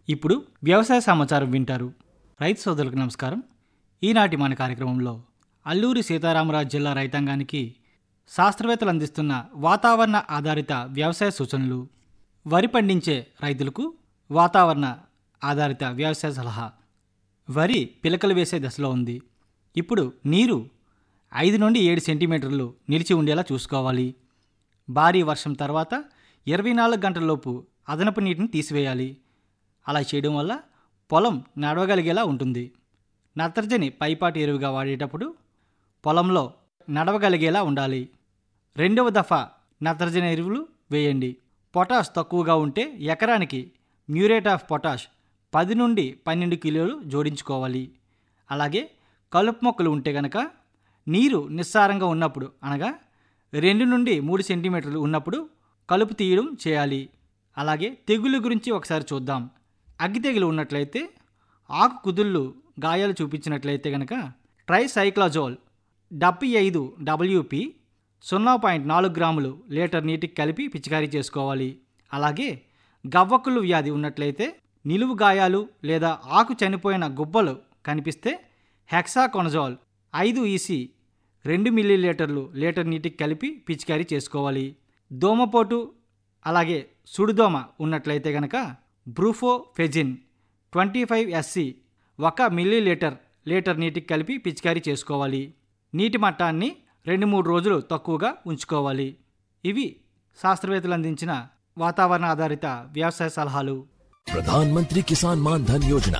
ఇప్పుడు వ్యవసాయ సమాచారం వింటారు రైతు సోదరులకు నమస్కారం ఈనాటి మన కార్యక్రమంలో అల్లూరి సీతారామరాజు జిల్లా రైతాంగానికి శాస్త్రవేత్తలు అందిస్తున్న వాతావరణ ఆధారిత వ్యవసాయ సూచనలు వరి పండించే రైతులకు వాతావరణ ఆధారిత వ్యవసాయ సలహా వరి పిలకలు వేసే దశలో ఉంది ఇప్పుడు నీరు ఐదు నుండి ఏడు సెంటీమీటర్లు నిలిచి ఉండేలా చూసుకోవాలి భారీ వర్షం తర్వాత ఇరవై నాలుగు గంటలలోపు అదనపు నీటిని తీసివేయాలి అలా చేయడం వల్ల పొలం నడవగలిగేలా ఉంటుంది నత్రజని పైపాటి ఎరువుగా వాడేటప్పుడు పొలంలో నడవగలిగేలా ఉండాలి రెండవ దఫా నత్రజని ఎరువులు వేయండి పొటాష్ తక్కువగా ఉంటే ఎకరానికి మ్యూరేట్ ఆఫ్ పొటాష్ పది నుండి పన్నెండు కిలోలు జోడించుకోవాలి అలాగే కలుపు మొక్కలు ఉంటే గనక నీరు నిస్సారంగా ఉన్నప్పుడు అనగా రెండు నుండి మూడు సెంటీమీటర్లు ఉన్నప్పుడు కలుపు తీయడం చేయాలి అలాగే తెగులు గురించి ఒకసారి చూద్దాం అగ్గి తెగులు ఉన్నట్లయితే ఆకు కుదుళ్ళు గాయాలు చూపించినట్లయితే కనుక ట్రైసైక్లాజోల్ డెబ్బై ఐదు డబ్ల్యూపి సున్నా పాయింట్ నాలుగు గ్రాములు లీటర్ నీటికి కలిపి పిచికారీ చేసుకోవాలి అలాగే గవ్వకుళ్ళు వ్యాధి ఉన్నట్లయితే నిలువు గాయాలు లేదా ఆకు చనిపోయిన గుబ్బలు కనిపిస్తే హెక్సాకొనజాల్ ఐదు ఈసీ రెండు మిల్లీ లీటర్లు లీటర్ నీటికి కలిపి పిచికారీ చేసుకోవాలి దోమపోటు అలాగే సుడిదోమ ఉన్నట్లయితే గనక బ్రూఫోఫెజిన్ ట్వంటీ ఫైవ్ ఎస్సి ఒక మిల్లీ లీటర్ లీటర్ నీటికి కలిపి పిచికారీ చేసుకోవాలి నీటి మట్టాన్ని రెండు మూడు రోజులు తక్కువగా ఉంచుకోవాలి ఇవి శాస్త్రవేత్తలు అందించిన వాతావరణ ఆధారిత వ్యవసాయ సలహాలు प्रधानमंत्री किसान मान धन योजना